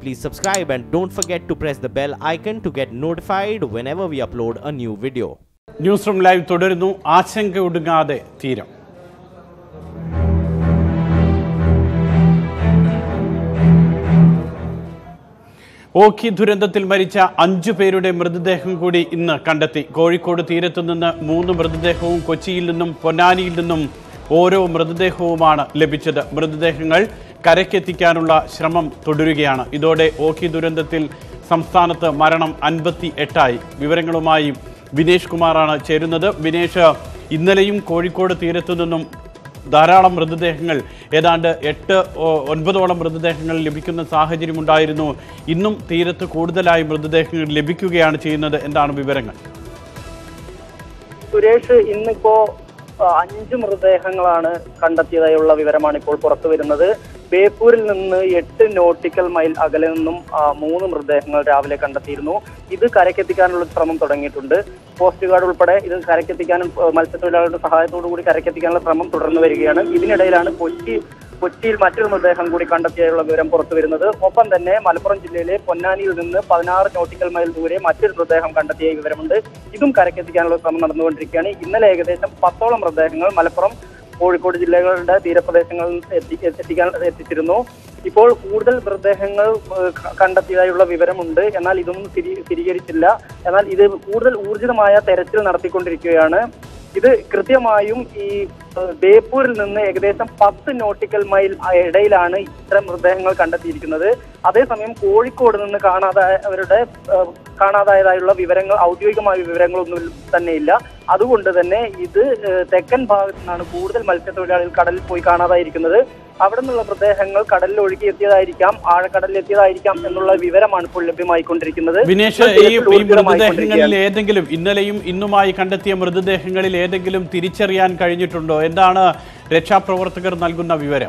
please subscribe and don't forget to press the bell icon to get notified whenever we upload a new video. News room live തുടരുന്നു ആശങ്കയൊടുങ്ങാതെ തീരം ഓഖി ദുരന്തത്തിൽ മരിച്ച അഞ്ചു പേരുടെ മൃതദേഹം കൂടി ഇന്ന് കണ്ടെത്തി കോഴിക്കോട് തീരത്തു നിന്ന് മൂന്ന് മൃതദേഹവും കൊച്ചിയിൽ നിന്നും പൊന്നാനിയിൽ നിന്നും ഓരോ മൃതദേഹവുമാണ് ലഭിച്ചത് മൃതദേഹങ്ങൾ കരയ്ക്കെത്തിക്കാനുള്ള ശ്രമം തുടരുകയാണ് ഇതോടെ ഓഖി ദുരന്തത്തിൽ സംസ്ഥാനത്ത് മരണം അൻപത്തി എട്ടായി വിവരങ്ങളുമായി വിനേഷ് കുമാറാണ് ചേരുന്നത് വിനേഷ് ഇന്നലെയും കോഴിക്കോട് തീരത്തു നിന്നും ധാരാളം മൃതദേഹങ്ങൾ ഏതാണ്ട് എട്ട് ഓ- ഒൻപതോളം മൃതദേഹങ്ങൾ ലഭിക്കുന്ന സാഹചര്യമുണ്ടായിരുന്നു ഇന്നും തീരത്ത് കൂടുതലായി മൃതദേഹങ്ങൾ ലഭിക്കുകയാണ് ചെയ്യുന്നത് എന്താണ് വിവരങ്ങൾ സുരേഷ് ഇന്നിപ്പോ ആ, അഞ്ച് മൃതദേഹങ്ങളാണ് കണ്ടെത്തിയതായുള്ള വിവരമാണ് ഇപ്പോൾ പുറത്തു വരുന്നത് ബേപ്പൂരിൽ നിന്ന് എട്ട് നോട്ടിക്കൽ മൈൽ അകലെ നിന്നും ആ, മൂന്ന് മൃതദേഹങ്ങൾ രാവിലെ കണ്ടെത്തിയിരുന്നു ഇത് കരക്കെത്തിക്കാനുള്ള ശ്രമം തുടങ്ങിയിട്ടുണ്ട് കോസ്റ്റ് ഗാർഡ് ഉൾപ്പെടെ ഇത് കരക്കെത്തിക്കാനും ആ, മത്സ്യത്തൊഴിലാളികളുടെ സഹായത്തോടു കൂടി കരക്കെത്തിക്കാനുള്ള ശ്രമം തുടർന്നു വരികയാണ് ഇതിനിടയിലാണ് കൊച്ചി കൊച്ചിയിൽ മറ്റൊരു മൃതദേഹം കൂടി കണ്ടെത്തിയുള്ള വിവരം പുറത്തു വരുന്നത് ഒപ്പം തന്നെ മലപ്പുറം ജില്ലയിലെ പൊന്നാനിയിൽ നിന്ന് പതിനാറ് നോട്ടിക്കൽ മൈൽ ദൂരെ മറ്റൊരു മൃതദേഹം കണ്ടെത്തിയ വിവരമുണ്ട് ഇതും കരക്കെത്തിക്കാനുള്ള ശ്രമം നടന്നുകൊണ്ടിരിക്കുകയാണ് ഇന്നലെ ഏകദേശം പത്തോളം മൃതദേഹങ്ങൾ മലപ്പുറം കോഴിക്കോട് ജില്ലകളുടെ തീരപ്രദേശങ്ങളിൽ എത്തി എത്തിക്കാൻ എത്തിച്ചിരുന്നു ഇപ്പോൾ കൂടുതൽ മൃതദേഹങ്ങൾ ഏഹ്, ക- കണ്ടെത്തിയതായുള്ള വിവരമുണ്ട് എന്നാൽ ഇതൊന്നും സ്ഥിരീ- സ്ഥിരീകരിച്ചില്ല എന്നാൽ ഇത് കൂടുതൽ ഊർജിതമായ തെരച്ചിൽ നടത്തിക്കൊണ്ടിരിക്കുകയാണ് ഇത് കൃത്യമായും ഈ ഏഹ്, ബേപ്പൂരിൽ നിന്ന് ഏകദേശം പത്ത് നോട്ടിക്കൽ മൈൽ ഇടയിലാണ് ഇത്തരം മൃതദേഹങ്ങൾ കണ്ടെത്തിയിരിക്കുന്നത് അതേസമയം കോഴിക്കോട് നിന്ന് കാണാതായവരുടെ ഏഹ്, കാണാതായതായുള്ള വിവരങ്ങൾ ഔദ്യോഗികമായ വിവരങ്ങളൊന്നും തന്നെയില്ല അതുകൊണ്ട് തന്നെ ഇത് ഏഹ്, തെക്കൻ ഭാഗത്തു നിന്നാണ് കൂടുതൽ മത്സ്യത്തൊഴിലാളികൾ കടലിൽ പോയി കാണാതായിരിക്കുന്നത് അവിടെ നിന്നുള്ള മൃതദേഹങ്ങൾ കടലിൽ ഒഴുകി എത്തിയതായിരിക്കാം ആഴക്കടലിൽ എത്തിയതായിരിക്കാം എന്നുള്ള വിവരമാണ് ഇപ്പോൾ ലഭ്യമായിക്കൊണ്ടിരിക്കുന്നത് വിനേഷ് ഈ തെരച്ചിൽ ഈ മൃതദേഹങ്ങളിൽ ഊർജിതമായിക്കൊണ്ടിരിക്കുകയാണ്. ഏതെങ്കിലും ഇന്നലെയും ഇന്നുമായി കണ്ടെത്തിയ മൃതദേഹങ്ങളിൽ ഏതെങ്കിലും തിരിച്ചറിയാൻ കഴിഞ്ഞിട്ടുണ്ടോ എന്താണ് രക്ഷാപ്രവർത്തകർ നൽകുന്ന വിവരം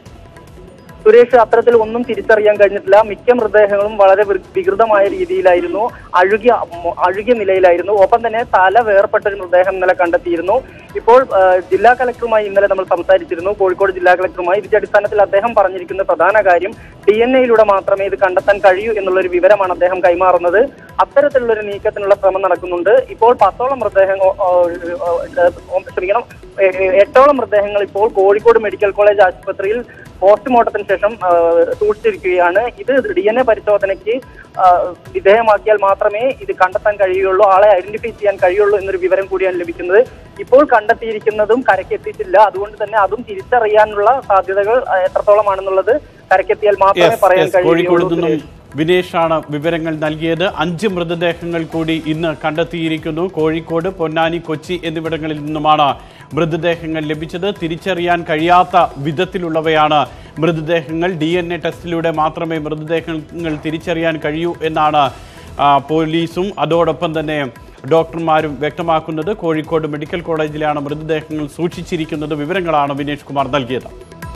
സുരേഷ് അത്തരത്തിൽ ഒന്നും തിരിച്ചറിയാൻ കഴിഞ്ഞിട്ടില്ല മിക്ക മൃതദേഹങ്ങളും വളരെ വി- വികൃതമായ രീതിയിലായിരുന്നു അഴുകിയ മൊ- അഴുകിയ നിലയിലായിരുന്നു ഒപ്പം തന്നെ തല വേർപെട്ട ഒരു മൃതദേഹം ഇന്നലെ കണ്ടെത്തിയിരുന്നു ഇപ്പോൾ ആ, ജില്ലാ കളക്ടറുമായി ഇന്നലെ നമ്മൾ സംസാരിച്ചിരുന്നു കോഴിക്കോട് ജില്ലാ കളക്ടറുമായി ഇതിന്റെ അടിസ്ഥാനത്തിൽ അദ്ദേഹം പറഞ്ഞിരിക്കുന്ന പ്രധാന കാര്യം ഡി എൻ എയിലൂടെ മാത്രമേ ഇത് കണ്ടെത്താൻ കഴിയൂ എന്നുള്ള ഒരു വിവരമാണ് അദ്ദേഹം കൈമാറുന്നത് അത്തരത്തിലുള്ള ഒരു നീക്കത്തിനുള്ള ശ്രമം നടക്കുന്നുണ്ട് ഇപ്പോൾ പത്തോളം മൃതദേഹം ഓ- ഓ- ഓ- ഓ- ക്ഷമിക്കണം എ- എ- എട്ടോളം മൃതദേഹങ്ങൾ ഇപ്പോൾ കോഴിക്കോട് മെഡിക്കൽ കോളേജ് ആശുപത്രിയിൽ പോസ്റ്റ്മോർട്ടത്തിന് ശേഷം ആ, സൂക്ഷിച്ചിരിക്കുകയാണ് ഇത് ഡി എൻ എ പരിശോധനയ്ക്ക് ആ, വിധേയമാക്കിയാൽ മാത്രമേ ഇത് കണ്ടെത്താൻ കഴിയുള്ളൂ ആളെ ഐഡന്റിഫൈ ചെയ്യാൻ കഴിയുള്ളൂ എന്നൊരു വിവരം കൂടിയാണ് ലഭിക്കുന്നത് ഇപ്പോൾ കണ്ടെത്തിയിരിക്കുന്നതും കരക്കെത്തിയിട്ടില്ല അതുകൊണ്ട് തന്നെ അതും തിരിച്ചറിയാനുള്ള സാധ്യതകൾ ആ, എത്രത്തോളമാണെന്നുള്ളത് കരക്കെത്തിയാൽ മാത്രമേ Yes, പറയാൻ yes, കോഴിക്കോട് കഴിയുള്ളൂ നിന്നും സുരേഷ്. വിനേഷാണ് വിവരങ്ങൾ നൽകിയത് അഞ്ച് മൃതദേഹങ്ങൾ കൂടി ഇന്ന് കണ്ടെത്തിയിരിക്കുന്നു കോഴിക്കോട് പൊന്നാനി കൊച്ചി എന്നിവിടങ്ങളിൽ നിന്നുമാണ് മൃതദേഹങ്ങൾ ലഭിച്ചത് തിരിച്ചറിയാൻ കഴിയാത്ത വിധത്തിലുള്ളവയാണ് മൃതദേഹങ്ങൾ ഡി എൻ എ ടെസ്റ്റിലൂടെ മാത്രമേ മൃതദേഹങ്ങൾ തിരിച്ചറിയാൻ കഴിയൂ എന്നാണ് ആ, പോലീസും അതോടൊപ്പം തന്നെ ഡോക്ടർമാരും വ്യക്തമാക്കുന്നത് കോഴിക്കോട് മെഡിക്കൽ കോളേജിലാണ് മൃതദേഹങ്ങൾ സൂക്ഷിച്ചിരിക്കുന്നത് വിവരങ്ങളാണ് വിനേഷ് കുമാർ നൽകിയത്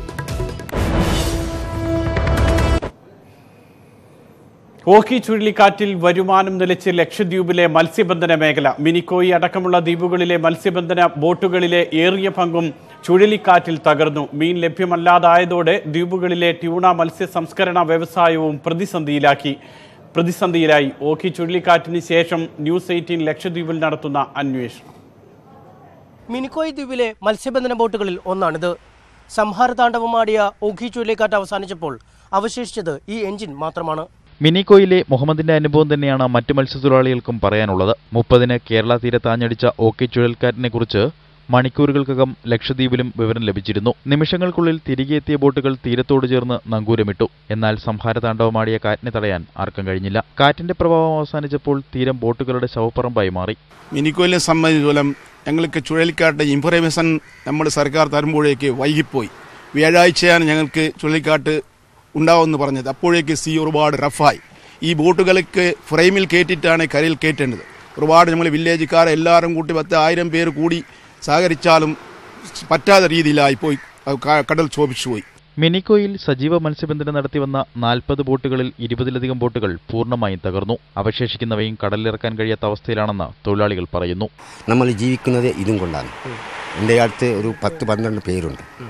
ഓഖി ചുഴലിക്കാറ്റിൽ വരുമാനം നിലച്ച് ലക്ഷദ്വീപിലെ മത്സ്യബന്ധന മേഖല മിനിക്കോയി അടക്കമുള്ള ദ്വീപുകളിലെ മത്സ്യബന്ധന ബോട്ടുകളിലെ ഏറിയ പങ്കും ചുഴലിക്കാറ്റിൽ തകർന്നു മീൻ ലഭ്യമല്ലാതായതോടെ ദ്വീപുകളിലെ ട്യൂണ മത്സ്യ സംസ്കരണ വ്യവസായവും പ്രതിസന്ധിയിലാക്കി പ്രതിസന്ധിയിലായി ഓഖി ചുഴലിക്കാറ്റിന് ശേഷം ന്യൂസ് എയ്റ്റീൻ ലക്ഷദ്വീപിൽ നടത്തുന്ന അന്വേഷണം മിനിക്കോയ് ദ്വീപിലെ മത്സ്യബന്ധന ബോട്ടുകളിൽ ഒന്നാണിത് സംഹാരതാണ്ഡവമാടിയ ഓഖി ചുഴലിക്കാറ്റ് അവസാനിച്ചപ്പോൾ അവശേഷിച്ചത് ഈ എഞ്ചിൻ മാത്രമാണ് മിനിക്കോയിലെ മുഹമ്മദിന്റെ അനുഭവം തന്നെയാണ് മറ്റു മത്സ്യത്തൊഴിലാളികൾക്കും പറയാനുള്ളത് മുപ്പതിന് കേരള തീരത്ത് ആഞ്ഞടിച്ച ഓക്കെ ചുഴലിക്കാറ്റിനെ കുറിച്ച് മണിക്കൂറുകൾക്കകം ലക്ഷദ്വീപിലും വിവരം ലഭിച്ചിരുന്നു നിമിഷങ്ങൾക്കുള്ളിൽ തിരികെ എത്തിയ ബോട്ടുകൾ തീരത്തോട് ചേർന്ന് നങ്കൂരമിട്ടു എന്നാൽ സംഹാരതാണ്ഡവമാടിയ കാറ്റിനെ തടയാൻ ആർക്കും കഴിഞ്ഞില്ല കാറ്റിന്റെ പ്രഭാവം അവസാനിച്ചപ്പോൾ തീരം ബോട്ടുകളുടെ ശവപ്പറമ്പായി മാറി മിനിക്കോലിനെ സംബന്ധിച്ചോളം ഞങ്ങൾക്ക് ചുഴലിക്കാട്ട് ഇൻഫർമേഷൻ നമ്മൾ സർക്കാർ തരുമ്പോഴേക്ക് വൈകിപ്പോയി വ്യാഴാഴ്ചയാണ് ഞങ്ങൾക്ക് ചുഴലിക്കാട്ട് ഉണ്ടാവുമെന്ന് പറഞ്ഞത് അപ്പോഴേക്ക് സീ ഒരുപാട് റഫായി ഈ ബോട്ടുകൾക്ക് ഫ്രെയിമിൽ കയറ്റിയിട്ടാണ് കരയിൽ കയറ്റേണ്ടത് ഒരുപാട് നമ്മൾ വില്ലേജുകാർ എല്ലാവരും കൂട്ടി പത്ത് ആയിരം പേര് കൂടി സഹകരിച്ചാലും പറ്റാത്ത രീതിയിലായി പോയി അത് ക- കടൽ ക്ഷോഭിച്ചു പോയി മിനിക്കോയിൽ സജീവ മത്സ്യബന്ധനം നടത്തിവന്ന നാൽപ്പത് ബോട്ടുകളിൽ ഇരുപതിലധികം ബോട്ടുകൾ പൂർണ്ണമായും തകർന്നു അവശേഷിക്കുന്നവയും കടലിലിറക്കാൻ കഴിയാത്ത അവസ്ഥയിലാണെന്ന് തൊഴിലാളികൾ പറയുന്നു നമ്മൾ ജീവിക്കുന്നത് ഇതും കൊണ്ടാണ് എൻ്റെ അടുത്ത് ഒരു പത്ത് പന്ത്രണ്ട് പേരുണ്ട്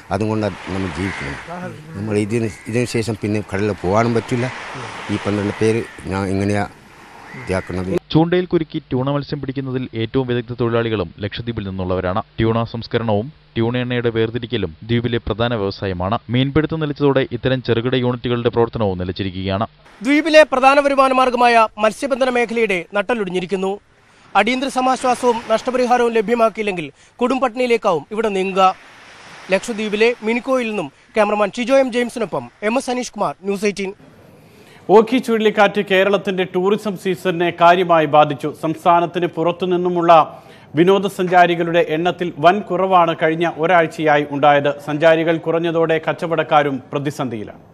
അതുകൊണ്ടാണ് നമ്മൾ ജീവിക്കുന്നത് നമ്മൾ ഇതിന് ഇതിന് ശേഷം പിന്നെ കടലിൽ പോകാനും പറ്റില്ല ഈ പന്ത്രണ്ട് പേര് ഞാൻ ഇങ്ങനെയാ ഇതാക്കുന്നത് ചൂണ്ടയിൽ കുരുക്കി ട്യൂണ മത്സ്യം പിടിക്കുന്നതിൽ ഏറ്റവും വിദഗ്ധ തൊഴിലാളികളും ലക്ഷദ്വീപിൽ നിന്നുള്ളവരാണ് ട്യൂണ സംസ്കരണവും ട്യൂണ എണ്ണയുടെ വേർതിരിക്കലും ദ്വീപിലെ പ്രധാന വ്യവസായമാണ് മീൻപിടുത്തം നിലച്ചതോടെ ഇത്തരം ചെറുകിട യൂണിറ്റുകളുടെ പ്രവർത്തനവും നിലച്ചിരിക്കുകയാണ് ദ്വീപിലെ പ്രധാന വരുമാന മാർഗമായ മത്സ്യബന്ധന മേഖലയുടെ നട്ടലൊടിഞ്ഞിരിക്കുന്നു അടിയന്തര സമാശ്വാസവും നഷ്ടപരിഹാരവും ലഭ്യമാക്കിയില്ലെങ്കിൽ കൊടുംപട്ടിണിയിലേക്കാവും ഇവിടെ നീങ്ങുക ലക്ഷദ്വീപിലെ മിനിക്കോയിൽ നിന്നും ക്യാമറമാൻ ഷിജോ എം ജെയിംസിനൊപ്പം M S Aneesh Kumar News Eighteen Ockhi ചുഴലിക്കാറ്റ് കേരളത്തിന്റെ ടൂറിസം സീസണിനെ കാര്യമായി ബാധിച്ചു സംസ്ഥാനത്തിന് പുറത്തുനിന്നുമുള്ള വിനോദസഞ്ചാരികളുടെ എണ്ണത്തിൽ വൻ കുറവാണ് കഴിഞ്ഞ ഒരാഴ്ചയായി ഉണ്ടായത് സഞ്ചാരികൾ കുറഞ്ഞതോടെ കച്ചവടക്കാരും പ്രതിസന്ധിയിലാണ്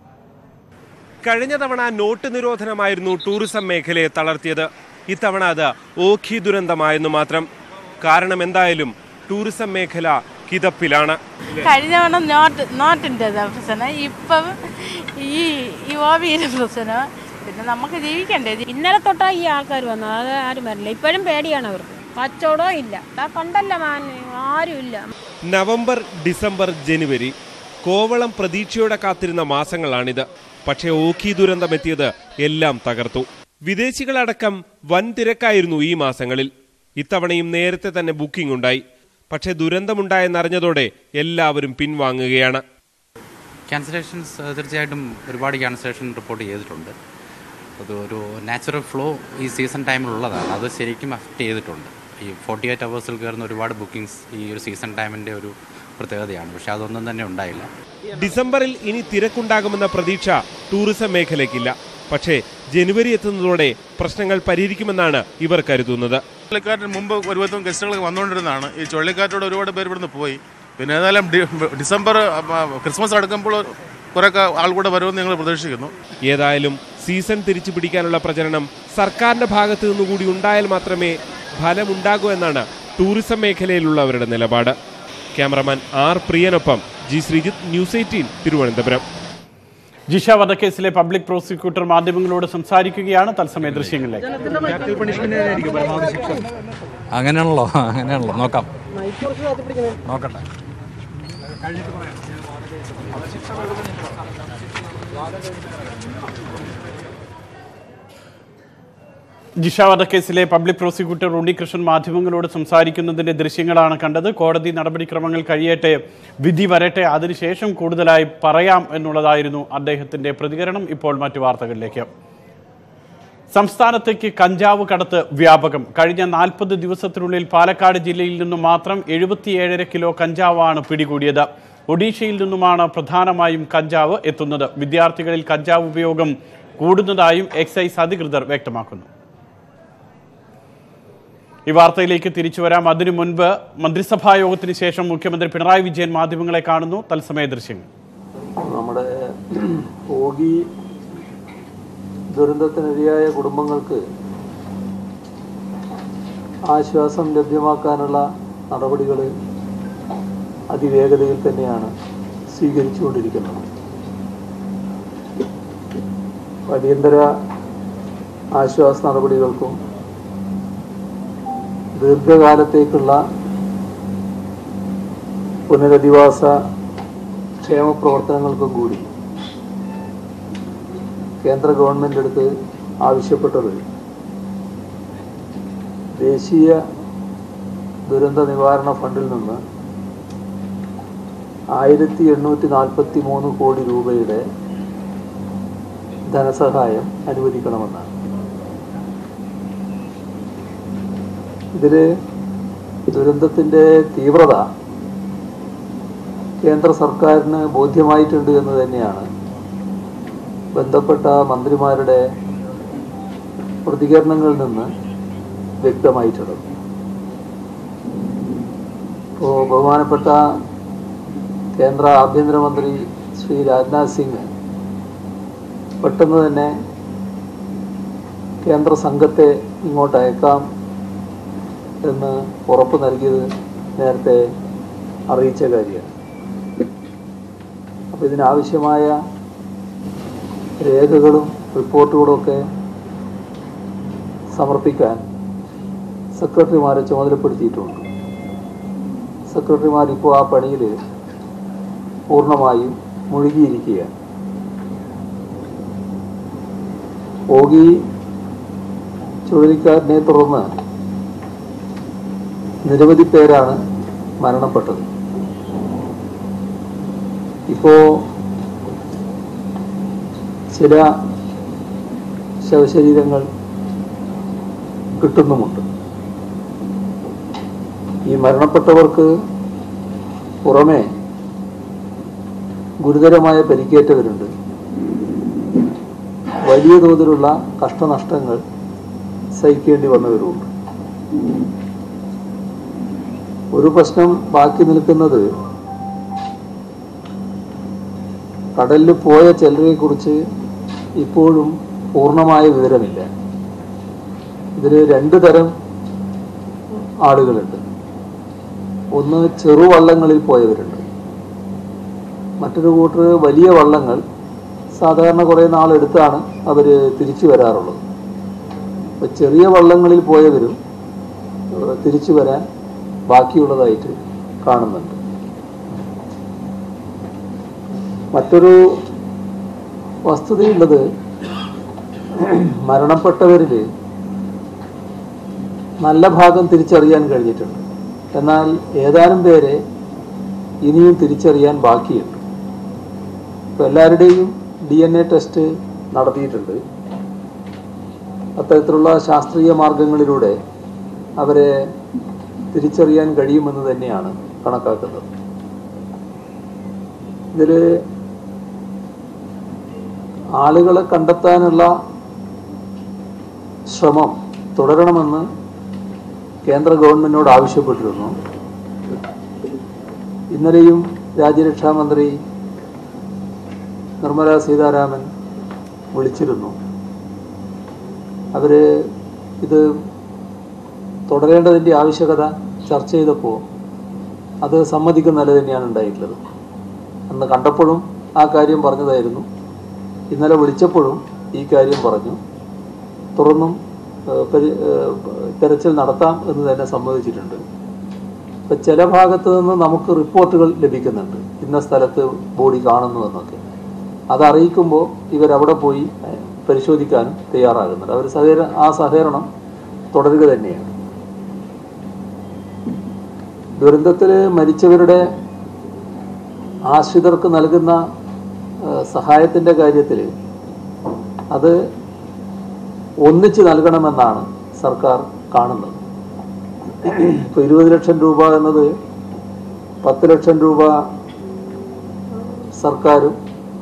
കഴിഞ്ഞ തവണ നോട്ട് നിരോധനമായിരുന്നു ടൂറിസം മേഖലയെ തളർത്തിയത് ഇത്തവണ അത് ഓഖി ദുരന്തമായെന്നു മാത്രം കാരണം എന്തായാലും ടൂറിസം മേഖല കിതപ്പിലാണ് കഴിഞ്ഞ തവണ നോട്ട് നോട്ടിൻ്റെ പ്രശ്നം ഇപ്പം ഈ ഈ ഓവിയുടെ പ്രശ്നം പിന്നെ നമുക്ക് ജീവിക്കണ്ടേ ഇന്നലെ തൊട്ടാ ഈ ആൾക്കാർ വന്നു അത് ആരും വരില്ല ഇപ്പോഴും പേടിയാണ് അവർക്ക് കച്ചവടവും ഇല്ല ആ കണ്ടല്ല മാൻ ആരും ഇല്ല നവംബർ ഡിസംബർ ജനുവരി കോവളം പ്രതീക്ഷയോടെ കാത്തിരുന്ന മാസങ്ങളാണിത് പക്ഷേ ഓഖി ദുരന്തം എത്തിയത് എല്ലാം തകർത്തു വിദേശികളടക്കം വൻ തിരക്കായിരുന്നു ഈ മാസങ്ങളിൽ ഇത്തവണയും നേരത്തെ തന്നെ ബുക്കിംഗ് ഉണ്ടായി പക്ഷേ ദുരന്തമുണ്ടായെന്നറിഞ്ഞതോടെ എല്ലാവരും പിൻവാങ്ങുകയാണ് ക്യാൻസലേഷൻസ് തീർച്ചയായിട്ടും ഒരുപാട് ക്യാൻസലേഷൻ റിപ്പോർട്ട് ചെയ്തിട്ടുണ്ട് അത് ഒരു നാച്ചുറൽ ഫ്ലോ ഈ സീസൺ ടൈമിലുള്ളതാണ് അത് ശരിക്കും അഫക്റ്റ് ചെയ്തിട്ടുണ്ട് ഈ ഫോർട്ടി എയ്റ്റ് അവേഴ്സിൽ കയറുന്ന ഒരുപാട് ബുക്കിംഗ്സ് ഈ ഒരു സീസൺ ടൈമിൻ്റെ ഒരു പ്രത്യേകതയാണ് പക്ഷേ അതൊന്നും തന്നെ ഉണ്ടായില്ല ഡിസംബറിൽ ഇനി തിരക്കുണ്ടാകുമെന്ന പ്രതീക്ഷ ടൂറിസം മേഖലയ്ക്കില്ല പക്ഷേ ജനുവരി എത്തുന്നതോടെ പ്രശ്നങ്ങൾ പരിഹരിക്കുമെന്നാണ് ഇവർ കരുതുന്നത് ചുഴലിക്കാറ്റിന് മുമ്പ് ഒരുവിധം ഗസ്റ്റുകൾ വന്നുകൊണ്ടിരുന്നതാണ് ഈ ചുഴലിക്കാറ്റോട് ഒരുപാട് പേര് ഇവിടുന്ന് പോയി പിന്നെ ഏതായാലും ഡി- ഡിസംബർ ആ, ക്രിസ്മസ് അടുക്കുമ്പോൾ കുറേയൊക്കെ ആൾ കൂടെ വരുമെന്ന് ഞങ്ങൾ പ്രതീക്ഷിക്കുന്നു ഏതായാലും സീസൺ തിരിച്ചു പിടിക്കാനുള്ള പ്രചരണം സർക്കാരിന്റെ ഭാഗത്തു നിന്നുകൂടി ഉണ്ടായാൽ മാത്രമേ ഫലമുണ്ടാകൂ എന്നാണ് ടൂറിസം മേഖലയിലുള്ളവരുടെ നിലപാട് ക്യാമറമാൻ ആർ പ്രിയനൊപ്പം G Sreejith News Eighteen Thiruvananthapuram Jisha വധക്കേസിലെ പബ്ലിക് പ്രോസിക്യൂട്ടർ മാധ്യമങ്ങളോട് സംസാരിക്കുകയാണ് തത്സമയ ദൃശ്യങ്ങളിലേക്ക് അങ്ങനെയാണല്ലോ അങ്ങനെയാണല്ലോ നോക്കാം നോക്കട്ടെ ജിഷ വധക്കേസിലെ പബ്ലിക് പ്രോസിക്യൂട്ടർ ഉണ്ണികൃഷ്ണൻ മാധ്യമങ്ങളോട് സംസാരിക്കുന്നതിന്റെ ദൃശ്യങ്ങളാണ് കണ്ടത് കോടതി നടപടിക്രമങ്ങൾ കഴിയട്ടെ വിധി വരട്ടെ അതിനുശേഷം കൂടുതലായി പറയാം എന്നുള്ളതായിരുന്നു അദ്ദേഹത്തിന്റെ പ്രതികരണം ഇപ്പോൾ മറ്റു വാർത്തകളിലേക്ക് സംസ്ഥാനത്തേക്ക് കഞ്ചാവ് കടത്ത് വ്യാപകം കഴിഞ്ഞ നാൽപ്പത് ദിവസത്തിനുള്ളിൽ പാലക്കാട് ജില്ലയിൽ നിന്നും മാത്രം എഴുപത്തിയേഴര കിലോ കഞ്ചാവാണ് പിടികൂടിയത് ഒഡീഷയിൽ നിന്നുമാണ് പ്രധാനമായും കഞ്ചാവ് എത്തുന്നത് വിദ്യാർത്ഥികളിൽ കഞ്ചാവ് ഉപയോഗം കൂടുന്നതായും എക്സൈസ് അധികൃതർ വ്യക്തമാക്കുന്നു ഈ വാർത്തയിലേക്ക് തിരിച്ചു വരാം അതിനു മുൻപ് മന്ത്രിസഭാ യോഗത്തിന് ശേഷം മുഖ്യമന്ത്രി പിണറായി വിജയൻ മാധ്യമങ്ങളെ കാണുന്നു തത്സമയ ദൃശ്യങ്ങൾ നമ്മുടെ ഓഗി ദുരന്തത്തിനിരയായ കുടുംബങ്ങൾക്ക് ആശ്വാസം ലഭ്യമാക്കാനുള്ള നടപടികൾ അതിവേഗതയിൽ തന്നെയാണ് സ്വീകരിച്ചുകൊണ്ടിരിക്കുന്നത് അടിയന്തര ആശ്വാസ നടപടികൾക്കും ദീർഘകാലത്തേക്കുള്ള പുനരധിവാസ ക്ഷേമ പ്രവർത്തനങ്ങൾക്കും കൂടി കേന്ദ്ര ഗവൺമെൻറ് അടുത്ത് ആവശ്യപ്പെട്ടത് ദേശീയ ദുരന്ത നിവാരണ ഫണ്ടിൽ നിന്ന് ആയിരത്തി എണ്ണൂറ്റി നാൽപ്പത്തി മൂന്ന് കോടി രൂപയുടെ ധനസഹായം അനുവദിക്കണമെന്നാണ് ഇതിൽ ദുരന്തത്തിൻ്റെ തീവ്രത കേന്ദ്ര സർക്കാരിന് ബോധ്യമായിട്ടുണ്ട് എന്ന് തന്നെയാണ് ബന്ധപ്പെട്ട മന്ത്രിമാരുടെ പ്രതികരണങ്ങളിൽ നിന്ന് വ്യക്തമായിട്ടുള്ളത് ഇപ്പോൾ ബഹുമാനപ്പെട്ട കേന്ദ്ര ആഭ്യന്തരമന്ത്രി ശ്രീ രാജ്നാഥ് സിംഗ് പെട്ടെന്ന് തന്നെ കേന്ദ്ര സംഘത്തെ ഇങ്ങോട്ട് അയക്കാം എന്ന് ഉറപ്പ് നൽകിയത് നേരത്തെ അറിയിച്ച കാര്യമാണ് അപ്പോൾ ഇതിനാവശ്യമായ രേഖകളും റിപ്പോർട്ടുകളും ഒക്കെ സമർപ്പിക്കാൻ സെക്രട്ടറിമാരെ ചുമതലപ്പെടുത്തിയിട്ടുണ്ട് സെക്രട്ടറിമാർ ഇപ്പോൾ ആ പണിയിൽ പൂർണ്ണമായും മുഴുകിയിരിക്കുകയാണ് ഓഗി ചുഴലിക്കാറ്റിനെ തുടർന്ന് നിരവധി പേരാണ് മരണപ്പെട്ടത് ഇപ്പോ ചില ശവശരീരങ്ങൾ കിട്ടുന്നുമുണ്ട് ഈ മരണപ്പെട്ടവർക്ക് പുറമെ ഗുരുതരമായ പരിക്കേറ്റവരുണ്ട് വലിയ തോതിലുള്ള കഷ്ടനഷ്ടങ്ങൾ സഹിക്കേണ്ടി വന്നവരുമുണ്ട് ഒരു പ്രശ്നം ബാക്കി നിൽക്കുന്നത് കടലിൽ പോയ ചിലരെ കുറിച്ച് ഇപ്പോഴും പൂർണ്ണമായ വിവരമില്ല ഇതിൽ രണ്ട് തരം ആളുകളുണ്ട് ഒന്ന് ചെറുവള്ളങ്ങളിൽ പോയവരുണ്ട് മറ്റൊരു കൂട്ടർ വലിയ വള്ളങ്ങൾ സാധാരണ കുറേ നാളെടുത്താണ് അവർ തിരിച്ചു വരാറുള്ളത് അപ്പോൾ ചെറിയ വള്ളങ്ങളിൽ പോയവരും ഏഹ്, തിരിച്ചു വരാൻ ബാക്കിയുള്ളതായിട്ട് കാണുന്നുണ്ട് മറ്റൊരു വസ്തുതയുള്ളത് മരണപ്പെട്ടവരിൽ നല്ല ഭാഗം തിരിച്ചറിയാൻ കഴിഞ്ഞിട്ടുണ്ട് എന്നാൽ ഏതാനും പേരെ ഇനിയും തിരിച്ചറിയാൻ ബാക്കിയുണ്ട് ഇപ്പം എല്ലാവരുടെയും ഡി എൻ എ ടെസ്റ്റ് നടത്തിയിട്ടുണ്ട് അത്തരത്തിലുള്ള ശാസ്ത്രീയ മാർഗങ്ങളിലൂടെ അവരെ തിരിച്ചറിയാൻ കഴിയുമെന്ന് തന്നെയാണ് കണക്കാക്കുന്നത് ഇതിൽ ആളുകളെ കണ്ടെത്താനുള്ള ശ്രമം തുടരണമെന്ന് കേന്ദ്ര ഗവൺമെന്റിനോട് ആവശ്യപ്പെട്ടിരുന്നു ഇന്നലെയും രാജ്യരക്ഷാ മന്ത്രി നിർമ്മല സീതാരാമൻ വിളിച്ചിരുന്നു അവർ ഇത് തുടരേണ്ടതിൻ്റെ ആവശ്യകത ചർച്ച ചെയ്തപ്പോൾ അത് സമ്മതിക്കുന്ന നില തന്നെയാണ് ഉണ്ടായിട്ടുള്ളത് അന്ന് കണ്ടപ്പോഴും ആ കാര്യം പറഞ്ഞതായിരുന്നു ഇന്നലെ വിളിച്ചപ്പോഴും ഈ കാര്യം പറഞ്ഞു തുടർന്നും ഏഹ്, പരി- ഏഹ്, തെരച്ചിൽ നടത്താം എന്ന് തന്നെ സമ്മതിച്ചിട്ടുണ്ട് ഇപ്പം ചില ഭാഗത്ത് നിന്ന് നമുക്ക് റിപ്പോർട്ടുകൾ ലഭിക്കുന്നുണ്ട് ഇന്ന സ്ഥലത്ത് ബോഡി കാണുന്നു എന്നൊക്കെ അത് അറിയിക്കുമ്പോൾ ഇവരവിടെ പോയി ഏഹ്, പരിശോധിക്കാനും തയ്യാറാകുന്നുണ്ട് അവർ സഹകര ആ സഹകരണം തുടരുക തന്നെയാണ് ദുരന്തത്തിൽ മരിച്ചവരുടെ ആശ്രിതർക്ക് നൽകുന്ന ഏഹ്, സഹായത്തിൻ്റെ കാര്യത്തിൽ അത് ഒന്നിച്ച് നൽകണമെന്നാണ് സർക്കാർ കാണുന്നത് ഇപ്പോൾ ഇരുപത് ലക്ഷം രൂപ എന്നത് പത്ത് ലക്ഷം രൂപ സർക്കാരും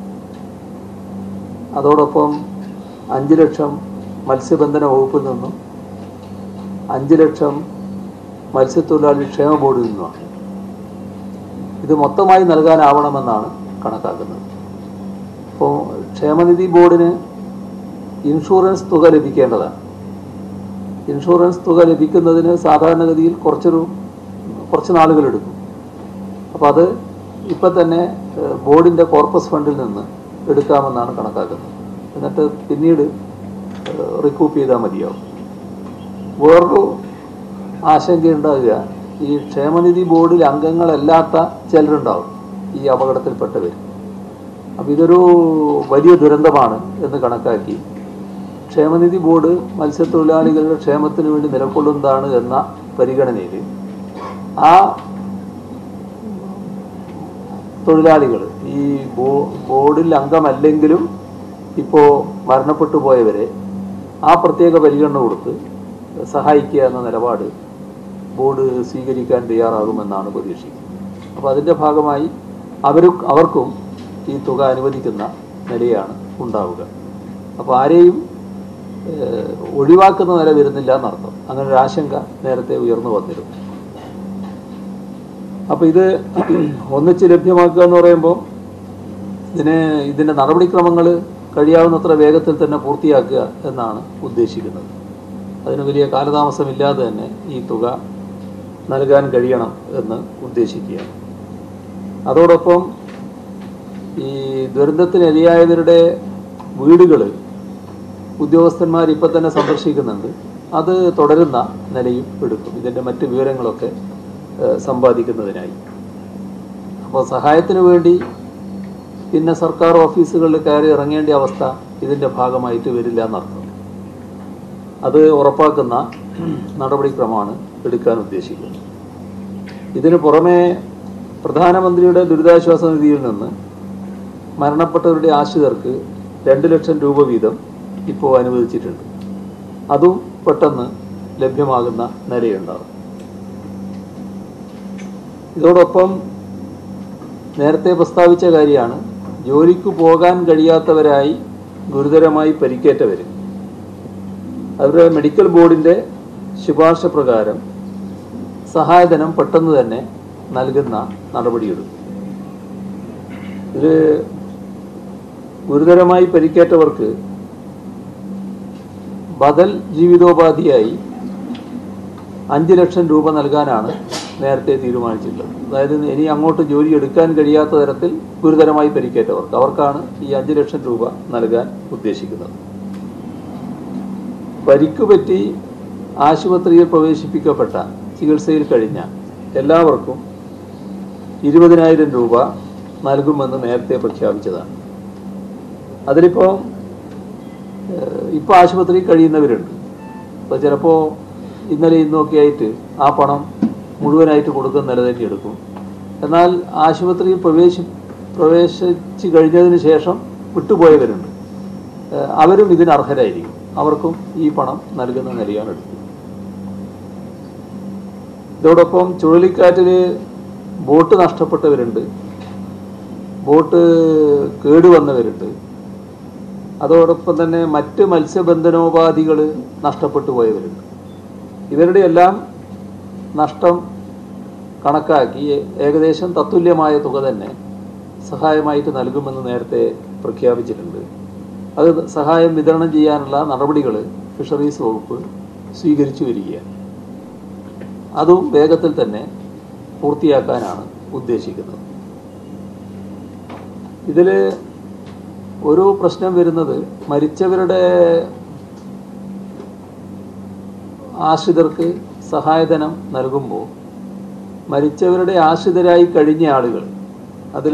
അതോടൊപ്പം അഞ്ച് ലക്ഷം മത്സ്യബന്ധന വകുപ്പിൽ നിന്നും അഞ്ച് ലക്ഷം മത്സ്യത്തൊഴിലാളി ക്ഷേമ ബോർഡിൽ നിന്നുമാണ് ഇത് മൊത്തമായി നൽകാനാവണമെന്നാണ് കണക്കാക്കുന്നത് അപ്പോൾ ക്ഷേമനിധി ബോർഡിന് ഇൻഷുറൻസ് തുക ലഭിക്കേണ്ടതാണ് ഇൻഷുറൻസ് തുക ലഭിക്കുന്നതിന് സാധാരണഗതിയിൽ കുറച്ചൊരു കുറച്ച് നാളുകൾ എടുക്കും അപ്പോൾ അത് ഇപ്പം തന്നെ ഏഹ്, ബോർഡിൻ്റെ കോർപ്പസ് ഫണ്ടിൽ നിന്ന് എടുക്കാമെന്നാണ് കണക്കാക്കുന്നത് എന്നിട്ട് പിന്നീട് റിക്കൂപ്പ് ചെയ്താൽ മതിയാവും വേറൊരു ആശങ്കയുണ്ടാകുക ഈ ക്ഷേമനിധി ബോർഡിൽ അംഗങ്ങളല്ലാത്ത ചിലരുണ്ടാവും ഈ അപകടത്തിൽപ്പെട്ടവർ അപ്പോൾ ഇതൊരു വലിയ ദുരന്തമാണ് എന്ന് കണക്കാക്കി ക്ഷേമനിധി ബോർഡ് മത്സ്യത്തൊഴിലാളികളുടെ ക്ഷേമത്തിന് വേണ്ടി നിലകൊള്ളുന്നതാണ് എന്ന പരിഗണനയിൽ ആ തൊഴിലാളികൾ ഈ ബോ ബോർഡിൽ അംഗമല്ലെങ്കിലും ഇപ്പോൾ മരണപ്പെട്ടു പോയവരെ ആ പ്രത്യേക പരിഗണന കൊടുത്ത് സഹായിക്കുക എന്ന നിലപാട് ബോർഡ് സ്വീകരിക്കാൻ തയ്യാറാകുമെന്നാണ് പ്രതീക്ഷിക്കുന്നത് അപ്പോൾ അതിൻ്റെ ഭാഗമായി അവർ അവർക്കും ഈ തുക അനുവദിക്കുന്ന നിലയാണ് ഉണ്ടാവുക അപ്പോൾ ആരെയും ഏഹ്, ഒഴിവാക്കുന്ന നില വരുന്നില്ല എന്നർത്ഥം അങ്ങനെ ഒരു ആശങ്ക നേരത്തെ ഉയർന്നു വന്നിരുന്നു അപ്പോൾ ഇത് ഒന്നിച്ച് ലഭ്യമാക്കുക എന്ന് പറയുമ്പോൾ ഇതിന് ഇതിൻ്റെ നടപടിക്രമങ്ങൾ കഴിയാവുന്നത്ര വേഗത്തിൽ തന്നെ പൂർത്തിയാക്കുക എന്നാണ് ഉദ്ദേശിക്കുന്നത് അതിന് വലിയ കാലതാമസമില്ലാതെ തന്നെ ഈ തുക നൽകാൻ കഴിയണം എന്ന് ഉദ്ദേശിക്കുകയാണ് അതോടൊപ്പം ഈ ദുരന്തത്തിനിരയായവരുടെ വീടുകൾ ഉദ്യോഗസ്ഥന്മാർ ഇപ്പം തന്നെ സന്ദർശിക്കുന്നുണ്ട് അത് തുടരുന്ന നിലയും എടുക്കും ഇതിൻ്റെ മറ്റ് വിവരങ്ങളൊക്കെ ഏഹ്, സമ്പാദിക്കുന്നതിനായി അപ്പോൾ സഹായത്തിന് വേണ്ടി പിന്നെ സർക്കാർ ഓഫീസുകളിൽ കയറി ഇറങ്ങേണ്ട അവസ്ഥ ഇതിൻ്റെ ഭാഗമായിട്ട് വരില്ല എന്നർത്ഥം അത് ഉറപ്പാക്കുന്ന നടപടിക്രമമാണ് എടുക്കാൻ ഉദ്ദേശിക്കുന്നത് ഇതിന് പുറമെ പ്രധാനമന്ത്രിയുടെ ദുരിതാശ്വാസ നിധിയിൽ നിന്ന് മരണപ്പെട്ടവരുടെ ആശ്രിതർക്ക് രണ്ട് ലക്ഷം രൂപ വീതം ഇപ്പോൾ അനുവദിച്ചിട്ടുണ്ട് അതും പെട്ടെന്ന് ലഭ്യമാകുന്ന നിലയുണ്ടാകും ഇതോടൊപ്പം നേരത്തെ പ്രസ്താവിച്ച കാര്യമാണ് ജോലിക്ക് പോകാൻ കഴിയാത്തവരായി ഗുരുതരമായി പരിക്കേറ്റവർ അവരുടെ മെഡിക്കൽ ബോർഡിൻ്റെ ശുപാർശ പ്രകാരം സഹായധനം പെട്ടെന്ന് തന്നെ നൽകുന്ന നടപടിയെടുക്കും ഇതിൽ ഗുരുതരമായി പരിക്കേറ്റവർക്ക് ബദൽ ജീവിതോപാധിയായി അഞ്ച് ലക്ഷം രൂപ നൽകാനാണ് നേരത്തെ തീരുമാനിച്ചിട്ടുള്ളത് അതായത് ഇനി അങ്ങോട്ട് ജോലി എടുക്കാൻ കഴിയാത്ത തരത്തിൽ ഗുരുതരമായി പരിക്കേറ്റവർക്ക് അവർക്കാണ് ഈ അഞ്ച് ലക്ഷം രൂപ നൽകാൻ ഉദ്ദേശിക്കുന്നത് പരിക്ക് പറ്റി ആശുപത്രിയിൽ പ്രവേശിപ്പിക്കപ്പെട്ട ചികിത്സയിൽ കഴിഞ്ഞ എല്ലാവർക്കും ഇരുപതിനായിരം രൂപ നൽകുമെന്ന് നേരത്തെ പ്രഖ്യാപിച്ചതാണ് അതിലിപ്പോൾ ഇപ്പോൾ ആശുപത്രിയിൽ കഴിയുന്നവരുണ്ട് അപ്പോൾ ചിലപ്പോൾ ഇന്നലെ ഇന്നൊക്കെ ആയിട്ട് ആ പണം മുഴുവനായിട്ട് കൊടുക്കുന്ന നില തന്നെ എടുക്കും എന്നാൽ ആശുപത്രിയിൽ പ്രവേശി പ്രവേശിച്ച് കഴിഞ്ഞതിന് ശേഷം വിട്ടുപോയവരുണ്ട് ഏഹ് അവരും ഇതിന് അർഹരായിരിക്കും അവർക്കും ഈ പണം നൽകുന്ന നിലയാണ് എടുക്കുന്നത് ഇതോടൊപ്പം ചുഴലിക്കാറ്റിൽ ബോട്ട് നഷ്ടപ്പെട്ടവരുണ്ട് ബോട്ട് കേടുവന്നവരുണ്ട് അതോടൊപ്പം തന്നെ മറ്റ് മത്സ്യബന്ധനോപാധികൾ നഷ്ടപ്പെട്ടു പോയവരുണ്ട് ഇവരുടെ എല്ലാം നഷ്ടം കണക്കാക്കി ഏകദേശം തത്തുല്യമായ തുക തന്നെ സഹായമായിട്ട് നൽകുമെന്ന് നേരത്തെ പ്രഖ്യാപിച്ചിട്ടുണ്ട് അത് സഹായം വിതരണം ചെയ്യാനുള്ള നടപടികൾ ഫിഷറീസ് വകുപ്പ് സ്വീകരിച്ചു വരികയാണ് അതും വേഗത്തിൽ തന്നെ പൂർത്തിയാക്കാനാണ് ഉദ്ദേശിക്കുന്നത് ഇതിൽ ഒരു പ്രശ്നം വരുന്നത് മരിച്ചവരുടെ ആശ്രിതർക്ക് സഹായധനം നൽകുമ്പോൾ മരിച്ചവരുടെ ആശ്രിതരായി കഴിഞ്ഞ ആളുകൾ അതിൽ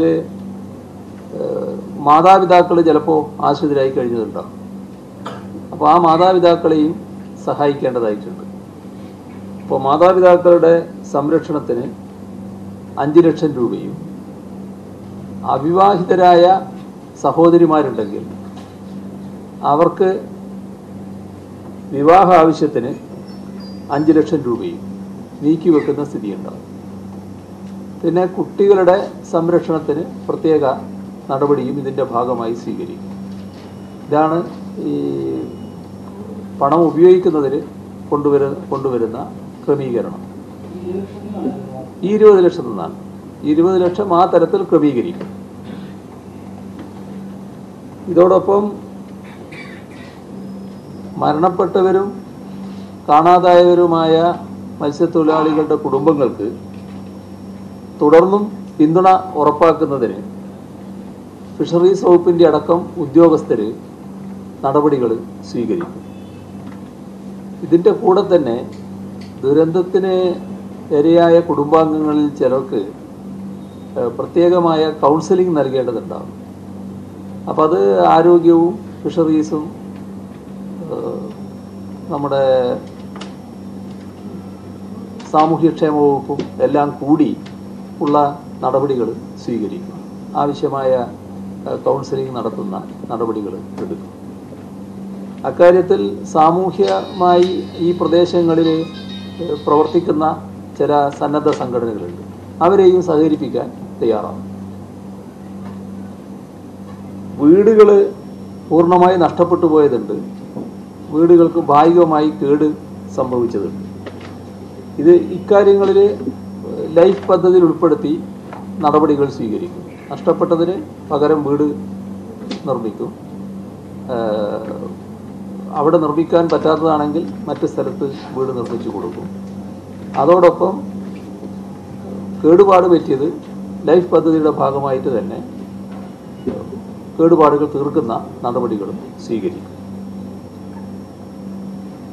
മാതാപിതാക്കൾ ചിലപ്പോൾ ആശ്രിതരായി കഴിഞ്ഞതുണ്ടാവും അപ്പോൾ ആ മാതാപിതാക്കളെയും സഹായിക്കേണ്ടതായിട്ടുണ്ട് അപ്പോൾ മാതാപിതാക്കളുടെ സംരക്ഷണത്തിന് അഞ്ച് ലക്ഷം രൂപയും അവിവാഹിതരായ സഹോദരിമാരുണ്ടെങ്കിൽ അവർക്ക് വിവാഹ ആവശ്യത്തിന് അഞ്ച് ലക്ഷം രൂപയും നീക്കിവെക്കുന്ന സ്ഥിതിയുണ്ടാകും പിന്നെ കുട്ടികളുടെ സംരക്ഷണത്തിന് പ്രത്യേക നടപടിയും ഇതിൻ്റെ ഭാഗമായി സ്വീകരിക്കും ഇതാണ് ഈ പണം ഉപയോഗിക്കുന്നതിന് കൊണ്ടുവര കൊണ്ടുവരുന്ന ക്രമീകരണം ഈ ഇരുപത് ലക്ഷം നിന്നാണ് ഇരുപത് ലക്ഷം ആ തരത്തിൽ ക്രമീകരിക്കും ഇതോടൊപ്പം മരണപ്പെട്ടവരും കാണാതായവരുമായ മത്സ്യത്തൊഴിലാളികളുടെ കുടുംബങ്ങൾക്ക് തുടർന്നും പിന്തുണ ഉറപ്പാക്കുന്നതിന് ഫിഷറീസ് വകുപ്പിൻ്റെ അടക്കം ഉദ്യോഗസ്ഥർ നടപടികൾ സ്വീകരിക്കും ഇതിൻ്റെ കൂടെ തന്നെ ദുരന്തത്തിന് ഇരയായ കുടുംബാംഗങ്ങളിൽ ചിലർക്ക് ഏഹ്, പ്രത്യേകമായ കൗൺസിലിംഗ് നൽകേണ്ടതുണ്ടാകും അപ്പം അത് ആരോഗ്യവും ഫിഷറീസും ഏഹ്, നമ്മുടെ സാമൂഹ്യക്ഷേമ വകുപ്പും എല്ലാം കൂടി ഉള്ള നടപടികൾ സ്വീകരിക്കും ആവശ്യമായ ഏഹ്, കൗൺസിലിംഗ് നടത്തുന്ന നടപടികൾ എടുക്കും അക്കാര്യത്തിൽ സാമൂഹ്യമായി ഈ പ്രദേശങ്ങളിൽ ഏഹ്, പ്രവർത്തിക്കുന്ന ചില സന്നദ്ധ സംഘടനകളുണ്ട് അവരെയും സഹകരിപ്പിക്കാൻ തയ്യാറാണ് വീടുകൾ പൂർണ്ണമായി നഷ്ടപ്പെട്ടു പോയതുണ്ട് വീടുകൾക്ക് ഭാഗികമായി കേട് സംഭവിച്ചതുണ്ട് ഇത് ഇക്കാര്യങ്ങളിൽ ലൈഫ് പദ്ധതിയിൽ ഉൾപ്പെടുത്തി നടപടികൾ സ്വീകരിക്കും നഷ്ടപ്പെട്ടതിന് പകരം വീട് നിർമ്മിക്കും ഏഹ് അവിടെ നിർമ്മിക്കാൻ പറ്റാത്തതാണെങ്കിൽ മറ്റ് സ്ഥലത്ത് വീട് നിർമ്മിച്ചു കൊടുക്കും അതോടൊപ്പം കേടുപാട് പറ്റിയത് ലൈഫ് പദ്ധതിയുടെ ഭാഗമായിട്ട് തന്നെ കേടുപാടുകൾ തീർക്കുന്ന നടപടികളും സ്വീകരിക്കും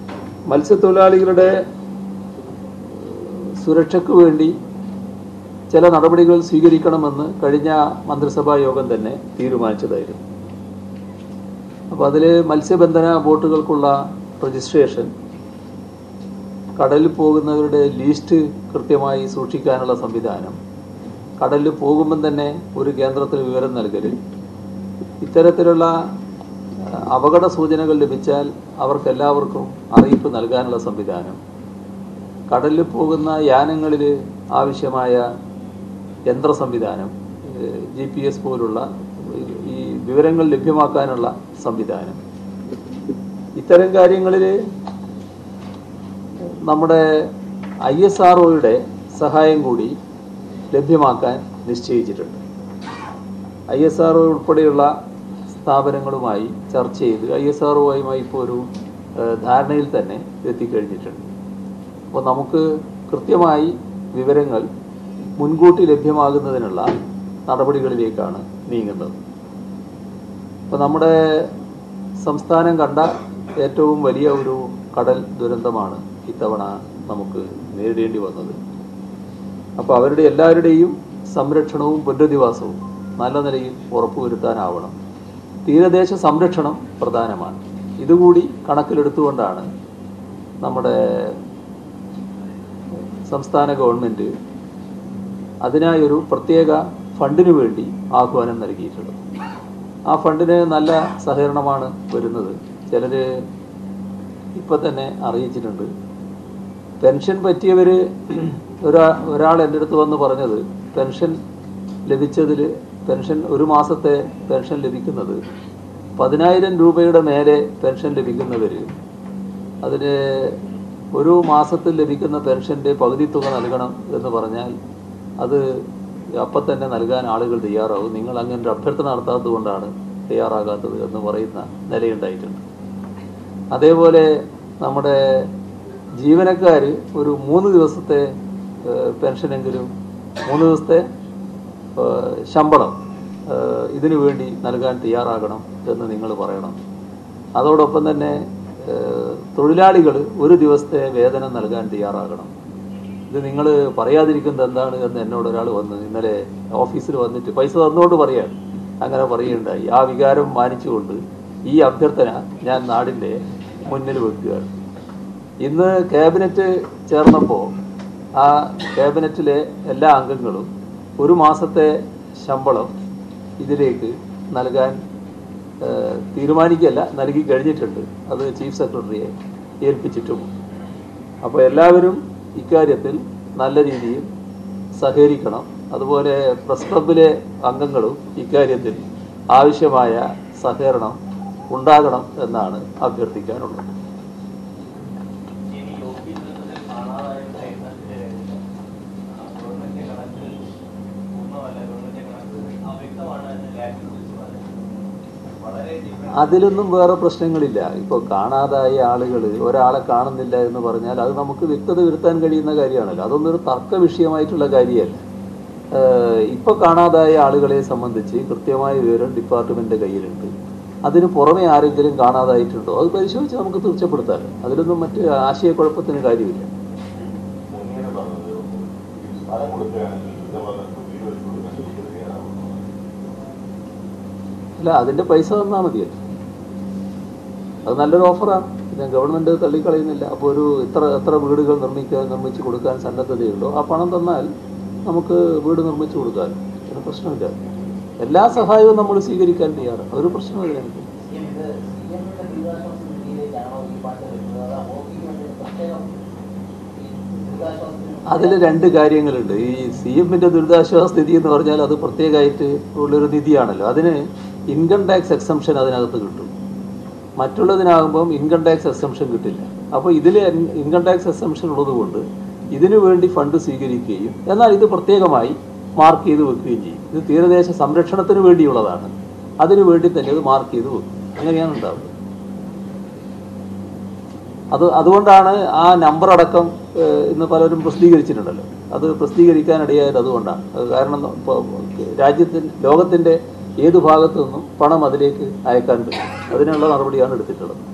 മത്സ്യത്തൊഴിലാളികളുടെ സുരക്ഷയ്ക്ക് വേണ്ടി ചില നടപടികൾ സ്വീകരിക്കണമെന്ന് കഴിഞ്ഞ മന്ത്രിസഭാ യോഗം തന്നെ തീരുമാനിച്ചതായിരുന്നു അപ്പോൾ അതിൽ മത്സ്യബന്ധന ബോട്ടുകൾക്കുള്ള രജിസ്ട്രേഷൻ കടലിൽ പോകുന്നവരുടെ ലിസ്റ്റ് കൃത്യമായി സൂക്ഷിക്കാനുള്ള സംവിധാനം കടലിൽ പോകുമ്പം തന്നെ ഒരു കേന്ദ്രത്തിന് വിവരം നൽകൽ ഇത്തരത്തിലുള്ള ആ, അപകട സൂചനകൾ ലഭിച്ചാൽ അവർക്കെല്ലാവർക്കും അറിയിപ്പ് നൽകാനുള്ള സംവിധാനം കടലിൽ പോകുന്ന യാനങ്ങളിൽ ആവശ്യമായ യന്ത്ര സംവിധാനം ജി പി എസ് പോലുള്ള ഈ വിവരങ്ങൾ ലഭ്യമാക്കാനുള്ള സംവിധാനം ഇത്തരം കാര്യങ്ങളിൽ നമ്മുടെ ഐ എസ് ആർ ഒയുടെ സഹായം കൂടി ലഭ്യമാക്കാൻ നിശ്ചയിച്ചിട്ടുണ്ട് ഐ എസ് ആർ ഒ ഉൾപ്പെടെയുള്ള സ്ഥാപനങ്ങളുമായി ചർച്ച ചെയ്ത് ഐ എസ് ആർ ഒയുമായി ഇപ്പോൾ ഒരു ഏഹ്, ധാരണയിൽ തന്നെ എത്തിക്കഴിഞ്ഞിട്ടുണ്ട് അപ്പോൾ നമുക്ക് കൃത്യമായി വിവരങ്ങൾ മുൻകൂട്ടി ലഭ്യമാകുന്നതിനുള്ള നടപടികളിലേക്കാണ് നീങ്ങുന്നത് അപ്പോൾ നമ്മുടെ സംസ്ഥാനം കണ്ട ഏറ്റവും വലിയ ഒരു കടൽ ദുരന്തമാണ് ഇത്തവണ നമുക്ക് നേരിടേണ്ടി വന്നത് അപ്പോൾ അവരുടെ എല്ലാവരുടെയും സംരക്ഷണവും പുനരധിവാസവും നല്ല നിലയിൽ ഉറപ്പുവരുത്താനാവണം തീരദേശ സംരക്ഷണം പ്രധാനമാണ് ഇതുകൂടി കണക്കിലെടുത്തുകൊണ്ടാണ് നമ്മുടെ സംസ്ഥാന ഗവൺമെൻറ് അതിനായൊരു പ്രത്യേക ഫണ്ടിന് വേണ്ടി ആഹ്വാനം നൽകിയിട്ടുള്ളത് ആ ഫണ്ടിന് നല്ല സഹകരണമാണ് വരുന്നത് ചിലർ ഇപ്പം തന്നെ അറിയിച്ചിട്ടുണ്ട് പെൻഷൻ പറ്റിയവർ ഒരാ ഒരാൾ എൻ്റെ അടുത്ത് വന്ന് പറഞ്ഞത് പെൻഷൻ ലഭിച്ചതിൽ പെൻഷൻ ഒരു മാസത്തെ പെൻഷൻ ലഭിക്കുന്നത് പതിനായിരം രൂപയുടെ മേലെ പെൻഷൻ ലഭിക്കുന്നവർ അതിന് ഒരു മാസത്തിൽ ലഭിക്കുന്ന പെൻഷൻ്റെ പകുതി തുക നൽകണം എന്ന് പറഞ്ഞാൽ അത് അപ്പം തന്നെ നൽകാൻ ആളുകൾ തയ്യാറാവും നിങ്ങൾ അങ്ങനെ ഒരു അഭ്യർത്ഥന നടത്താത്തത് കൊണ്ടാണ് തയ്യാറാകാത്തത് എന്ന് പറയുന്ന നിലയുണ്ടായിട്ടുണ്ട് അതേപോലെ നമ്മുടെ ജീവനക്കാർ ഒരു മൂന്ന് ദിവസത്തെ ഏഹ്, പെൻഷനെങ്കിലും മൂന്ന് ദിവസത്തെ ഏഹ്, ശമ്പളം ഏഹ്, ഇതിനു വേണ്ടി നൽകാൻ തയ്യാറാകണം എന്ന് നിങ്ങൾ പറയണം അതോടൊപ്പം തന്നെ തൊഴിലാളികൾ ഒരു ദിവസത്തെ വേതനം നൽകാൻ തയ്യാറാകണം ഇത് നിങ്ങൾ പറയാതിരിക്കുന്നത് എന്താണ് എന്ന് എന്നോട് ഒരാൾ വന്ന് ഇന്നലെ ഓഫീസിൽ വന്നിട്ട് പൈസ തന്നുകൊണ്ട് പറയാണ് അങ്ങനെ പറയുകയുണ്ടായി ആ വികാരം മാനിച്ചുകൊണ്ട് ഈ അഭ്യർത്ഥന ഞാൻ നാടിൻ്റെ മുന്നിൽ വെക്കുകയാണ് ഇന്ന് ക്യാബിനറ്റ് ചേർന്നപ്പോൾ ആ ക്യാബിനറ്റിലെ എല്ലാ അംഗങ്ങളും ഒരു മാസത്തെ ശമ്പളം ഇതിലേക്ക് നൽകാൻ ഏഹ്, തീരുമാനിക്കുകയല്ല നൽകി കഴിഞ്ഞിട്ടുണ്ട് അത് ചീഫ് സെക്രട്ടറിയെ ഏൽപ്പിച്ചിട്ടുമുണ്ട് അപ്പോൾ എല്ലാവരും ഇക്കാര്യത്തിൽ നല്ല രീതിയിൽ സഹകരിക്കണം അതുപോലെ പ്രസ് ക്ലബിലെ അംഗങ്ങളും ഇക്കാര്യത്തിൽ ആവശ്യമായ സഹകരണം ഉണ്ടാകണം എന്നാണ് അഭ്യർത്ഥിക്കാനുള്ളത് അതിലൊന്നും വേറെ പ്രശ്നങ്ങളില്ല ഇപ്പോൾ കാണാതായ ആളുകൾ ഒരാളെ കാണുന്നില്ല എന്ന് പറഞ്ഞാൽ അത് നമുക്ക് വ്യക്തത വരുത്താൻ കഴിയുന്ന കാര്യമാണല്ലോ അതൊന്നും ഒരു തർക്ക വിഷയമായിട്ടുള്ള കാര്യമല്ല ഏഹ് ഇപ്പോൾ കാണാതായ ആളുകളെ സംബന്ധിച്ച് കൃത്യമായ വിവരം ഡിപ്പാർട്ട്മെന്റ് കയ്യിലുണ്ട് അതിന് പുറമെ ആരെങ്കിലും കാണാതായിട്ടുണ്ടോ അത് പരിശോധിച്ച് നമുക്ക് തീർച്ചപ്പെടുത്താം അതിലൊന്നും മറ്റ് ആശയക്കുഴപ്പത്തിന് കാര്യമില്ല അല്ല അതിന്റെ പൈസ തന്നാൽ മതിയല്ലോ അത് നല്ലൊരു ഓഫറാണ് പിന്നെ ഗവൺമെന്റ് തള്ളിക്കളയുന്നില്ല അപ്പോൾ ഒരു ഇത്ര എത്ര വീടുകൾ നിർമ്മിക്കാൻ നിർമ്മിച്ച് കൊടുക്കാൻ സന്നദ്ധതയുണ്ടോ ആ പണം തന്നാൽ നമുക്ക് വീട് നിർമ്മിച്ചു കൊടുക്കാൻ ഒരു പ്രശ്നമില്ല എല്ലാ സഹായവും നമ്മൾ സ്വീകരിക്കാൻ തയ്യാറാണ് അതൊരു പ്രശ്നമില്ല എനിക്ക് അതിൽ രണ്ട് കാര്യങ്ങളുണ്ട് ഈ സി എമ്മിന്റെ ദുരിതാശ്വാസ നിധി എന്ന് പറഞ്ഞാൽ അത് പ്രത്യേകമായിട്ട് ഉള്ളൊരു നിധിയാണല്ലോ അതിന് ഇൻകം ടാക്സ് എക്സംഷൻ അതിനകത്ത് കിട്ടും മറ്റുള്ളതിനാകുമ്പം ഇൻകം ടാക്സ് എക്സംഷൻ കിട്ടില്ല അപ്പോൾ ഇതിൽ ഇൻകം ടാക്സ് എക്സംഷൻ ഉള്ളതുകൊണ്ട് ഇതിനു വേണ്ടി ഫണ്ട് സ്വീകരിക്കുകയും എന്നാൽ ഇത് പ്രത്യേകമായി മാർക്ക് ചെയ്ത് വെക്കുകയും ചെയ്യും ഇത് തീരദേശ സംരക്ഷണത്തിന് വേണ്ടിയുള്ളതാണ് അതിനു വേണ്ടി തന്നെ ഇത് മാർക്ക് ചെയ്ത് വെക്കും അങ്ങനെയാണ് ഉണ്ടാവുക അത് അതുകൊണ്ടാണ് ആ നമ്പർ അടക്കം ഏഹ്, ഇന്ന് പലരും പ്രസിദ്ധീകരിച്ചിട്ടുണ്ടല്ലോ അത് പ്രസിദ്ധീകരിക്കാനിടയായത് അതുകൊണ്ടാണ് അത് കാരണം ഇപ്പോൾ രാജ്യത്തിൻ്റെ ലോകത്തിൻ്റെ ഏത് ഭാഗത്തു നിന്നും പണം അതിലേക്ക് അയക്കാൻ പറ്റും അതിനുള്ള നടപടിയാണ് എടുത്തിട്ടുള്ളത്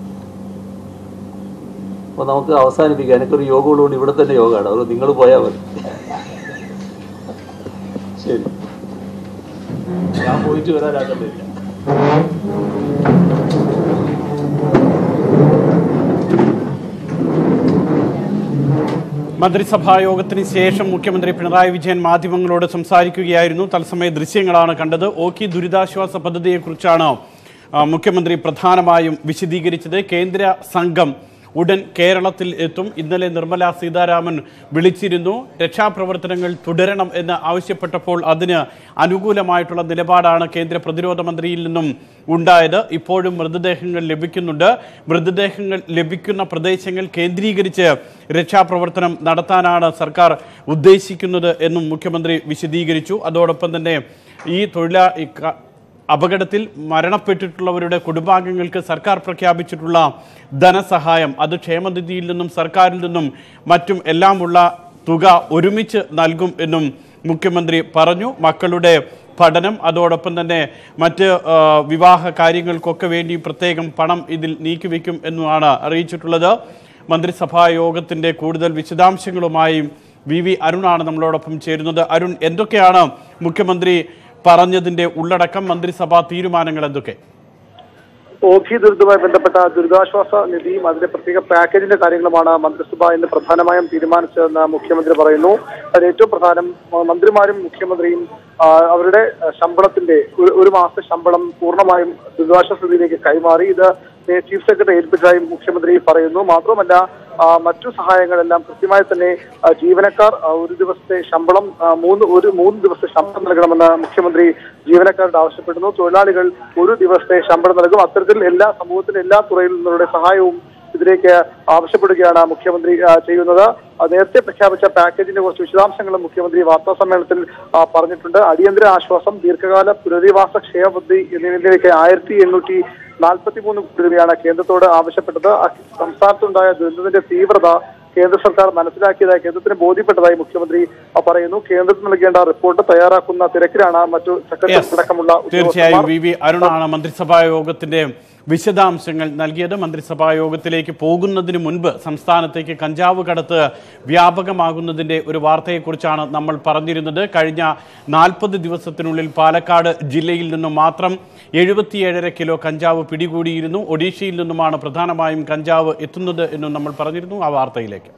അപ്പോൾ നമുക്ക് അവസാനിപ്പിക്കാം എനിക്കൊരു യോഗ ഉള്ളതുകൊണ്ട് ഇവിടെ തന്നെ യോഗമാണ് അത് നിങ്ങൾ പോയാൽ മതി ശരി ഞാൻ പോയിട്ട് വരാനാക്കത്തില്ല മന്ത്രിസഭാ യോഗത്തിന് ശേഷം മുഖ്യമന്ത്രി പിണറായി വിജയൻ മാധ്യമങ്ങളോട് സംസാരിക്കുകയായിരുന്നു തത്സമയ ദൃശ്യങ്ങളാണ് കണ്ടത് ഓക്കി ദുരിതാശ്വാസ പദ്ധതിയെക്കുറിച്ചാണ് ആ, മുഖ്യമന്ത്രി പ്രധാനമായും വിശദീകരിച്ചത് കേന്ദ്ര സംഘം ഉടൻ കേരളത്തിൽ എത്തും ഇന്നലെ നിർമ്മല സീതാരാമൻ വിളിച്ചിരുന്നു രക്ഷാപ്രവർത്തനങ്ങൾ തുടരണം എന്ന് ആവശ്യപ്പെട്ടപ്പോൾ അതിന് അനുകൂലമായിട്ടുള്ള നിലപാടാണ് കേന്ദ്ര പ്രതിരോധ മന്ത്രിയിൽ നിന്നും ഉണ്ടായത് ഇപ്പോഴും മൃതദേഹങ്ങൾ ലഭിക്കുന്നുണ്ട് മൃതദേഹങ്ങൾ ലഭിക്കുന്ന പ്രദേശങ്ങൾ കേന്ദ്രീകരിച്ച് രക്ഷാപ്രവർത്തനം നടത്താനാണ് സർക്കാർ ഉദ്ദേശിക്കുന്നത് എന്നും മുഖ്യമന്ത്രി വിശദീകരിച്ചു അതോടൊപ്പം തന്നെ ഈ തൊഴിലാ ഈ ക- അപകടത്തിൽ മരണപ്പെട്ടിട്ടുള്ളവരുടെ കുടുംബാംഗങ്ങൾക്ക് സർക്കാർ പ്രഖ്യാപിച്ചിട്ടുള്ള ധനസഹായം അത് ക്ഷേമനിധിയിൽ നിന്നും സർക്കാരിൽ നിന്നും മറ്റും എല്ലാമുള്ള തുക ഒരുമിച്ച് നൽകും എന്നും മുഖ്യമന്ത്രി പറഞ്ഞു മക്കളുടെ പഠനം അതോടൊപ്പം തന്നെ മറ്റ് ആ, വിവാഹ കാര്യങ്ങൾക്കൊക്കെ വേണ്ടി പ്രത്യേകം പണം ഇതിൽ നീക്കിവെക്കും എന്നുമാണ് അറിയിച്ചിട്ടുള്ളത് മന്ത്രിസഭാ യോഗത്തിന്റെ കൂടുതൽ വിശദാംശങ്ങളുമായി വി വി അരുണാണ് നമ്മളോടൊപ്പം ചേരുന്നത് അരുൺ എന്തൊക്കെയാണ് മുഖ്യമന്ത്രി പറഞ്ഞതിന്റെ ഉള്ളടക്കം മന്ത്രിസഭാ തീരുമാനങ്ങൾ എന്തൊക്കെ ഓഖി ദുരിതവുമായി ബന്ധപ്പെട്ട ദുരിതാശ്വാസ നിധിയും അതിന്റെ പ്രത്യേക പാക്കേജിന്റെ കാര്യങ്ങളുമാണ് മന്ത്രിസഭ ഇന്ന് പ്രധാനമായും തീരുമാനിച്ചതെന്ന് മുഖ്യമന്ത്രി പറയുന്നു അതിൽ ഏറ്റവും പ്രധാനം മ- മന്ത്രിമാരും മുഖ്യമന്ത്രിയും ആ, അവരുടെ ആ, ശമ്പളത്തിന്റെ ഒരു- ഒരു മാസത്തെ ശമ്പളം പൂർണ്ണമായും ദുരിതാശ്വാസ നിധിയിലേക്ക് കൈമാറി ഇത് ഏ, ചീഫ് സെക്രട്ടറി ഏൽപ്പിച്ചതായും മുഖ്യമന്ത്രി പറയുന്നു മാത്രമല്ല ആ, മറ്റു സഹായങ്ങളെല്ലാം കൃത്യമായി തന്നെ ആ, ജീവനക്കാർ ആ, ഒരു ദിവസത്തെ ശമ്പളം ആ, മൂന്ന് ഒരു മൂന്ന് ദിവസത്തെ ശമ്പളം നൽകണമെന്ന് മുഖ്യമന്ത്രി ജീവനക്കാരോട് ആവശ്യപ്പെടുന്നു തൊഴിലാളികൾ ഒരു ദിവസത്തെ ശമ്പളം നൽകും അത്തരത്തിൽ എല്ലാ സമൂഹത്തിന്റെ എല്ലാ തുറയിൽ നിന്നുള്ള സഹായവും ഇതിലേക്ക് ആവശ്യപ്പെടുകയാണ് മുഖ്യമന്ത്രി ആ, ചെയ്യുന്നത് ആ, നേരത്തെ പ്രഖ്യാപിച്ച പാക്കേജിന്റെ കുറച്ച് വിശദാംശങ്ങളും മുഖ്യമന്ത്രി വാർത്താ സമ്മേളനത്തിൽ ആ, പറഞ്ഞിട്ടുണ്ട് അടിയന്തര ആശ്വാസം ദീർഘകാല പുനരധിവാസ ക്ഷേമ പദ്ധതി എന്നിവയിലേക്ക് ആയിരത്തി എണ്ണൂറ്റി നാൽപ്പത്തി മൂന്ന് കോടി രൂപയാണ് കേന്ദ്രത്തോട് ആവശ്യപ്പെട്ടത് ആ, സംസ്ഥാനത്തുണ്ടായ ദുരന്തത്തിന്റെ തീവ്രത കേന്ദ്ര സർക്കാർ മനസ്സിലാക്കിയതായി കേന്ദ്രത്തിന് ബോധ്യപ്പെട്ടതായി മുഖ്യമന്ത്രി ആ, പറയുന്നു കേന്ദ്രത്തിന് നൽകേണ്ട റിപ്പോർട്ട് തയ്യാറാക്കുന്ന തിരക്കിലാണ് മറ്റു സെക്രട്ടറി അടക്കമുള്ള തീർച്ചയായും ഉദ്യോഗസ്ഥന്മാർ വി വി അരുണാണ് മന്ത്രിസഭാ യോഗത്തിന്റെ വിശദാംശങ്ങൾ നൽകിയത് മന്ത്രിസഭാ യോഗത്തിലേക്ക് പോകുന്നതിന് മുൻപ് സംസ്ഥാനത്തേക്ക് കഞ്ചാവ് കടത്ത് വ്യാപകമാകുന്നതിന്റെ ഒരു വാർത്തയെക്കുറിച്ചാണ് നമ്മൾ പറഞ്ഞിരുന്നത് കഴിഞ്ഞ നാൽപ്പത് ദിവസത്തിനുള്ളിൽ പാലക്കാട് ജില്ലയിൽ നിന്നും മാത്രം എഴുപത്തിയേഴര കിലോ കഞ്ചാവ് പിടികൂടിയിരുന്നു ഒഡീഷയിൽ നിന്നുമാണ് പ്രധാനമായും കഞ്ചാവ് എത്തുന്നത് എന്നും നമ്മൾ പറഞ്ഞിരുന്നു ആ വാർത്തയിലേക്ക്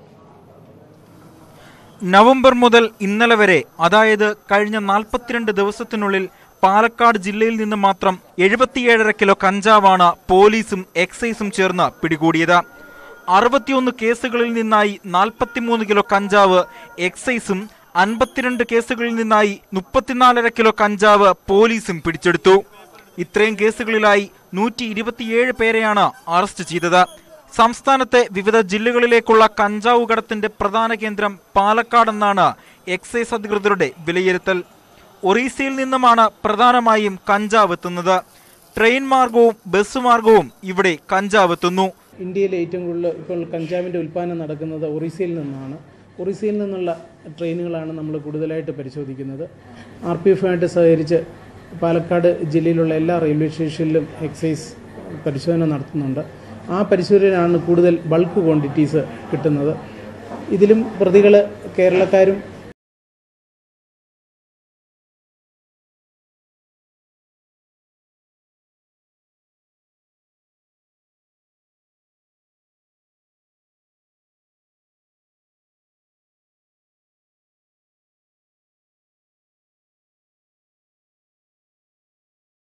നവംബർ മുതൽ ഇന്നലെ വരെ അതായത് കഴിഞ്ഞ നാൽപ്പത്തിരണ്ട് ദിവസത്തിനുള്ളിൽ പാലക്കാട് ജില്ലയിൽ നിന്ന് മാത്രം എഴുപത്തിയേഴര കിലോ കഞ്ചാവാണ് പോലീസും എക്സൈസും ചേർന്ന് പിടികൂടിയത് അറുപത്തിയൊന്ന് കേസുകളിൽ നിന്നായി നാൽപ്പത്തിമൂന്ന് കിലോ കഞ്ചാവ് എക്സൈസും അൻപത്തിരണ്ട് കേസുകളിൽ നിന്നായി മുപ്പത്തിനാലര കിലോ കഞ്ചാവ് പോലീസും പിടിച്ചെടുത്തു ഇത്രയും കേസുകളിലായി നൂറ്റി ഇരുപത്തിയേഴ് പേരെയാണ് അറസ്റ്റ് ചെയ്തത് സംസ്ഥാനത്തെ വിവിധ ജില്ലകളിലേക്കുള്ള കഞ്ചാവ് കടത്തിന്റെ പ്രധാന കേന്ദ്രം പാലക്കാടെന്നാണ് എക്സൈസ് അധികൃതരുടെ വിലയിരുത്തൽ ഒറീസയിൽ നിന്നുമാണ് പ്രധാനമായും കഞ്ചാവ് എത്തുന്നത് ട്രെയിൻ മാർഗവും ബസ് മാർഗവും ഇവിടെ കഞ്ചാവ് എത്തുന്നു ഇന്ത്യയിൽ ഏറ്റവും കൂടുതൽ ഇപ്പോൾ കഞ്ചാവിൻ്റെ ഉൽപ്പാദനം നടക്കുന്നത് ഒറീസയിൽ നിന്നാണ് ഒറീസയിൽ നിന്നുള്ള ട്രെയിനുകളാണ് നമ്മൾ കൂടുതലായിട്ട് പരിശോധിക്കുന്നത് ആർ പി എഫുമായിട്ട് സഹകരിച്ച് പാലക്കാട് ജില്ലയിലുള്ള എല്ലാ റെയിൽവേ സ്റ്റേഷനിലും എക്സൈസ് പരിശോധന നടത്തുന്നുണ്ട് ആ പരിശോധനയാണ് കൂടുതൽ ബൾക്ക് ക്വാണ്ടിറ്റീസ് കിട്ടുന്നത് ഇതിലും പ്രതികൾ കേരളക്കാരും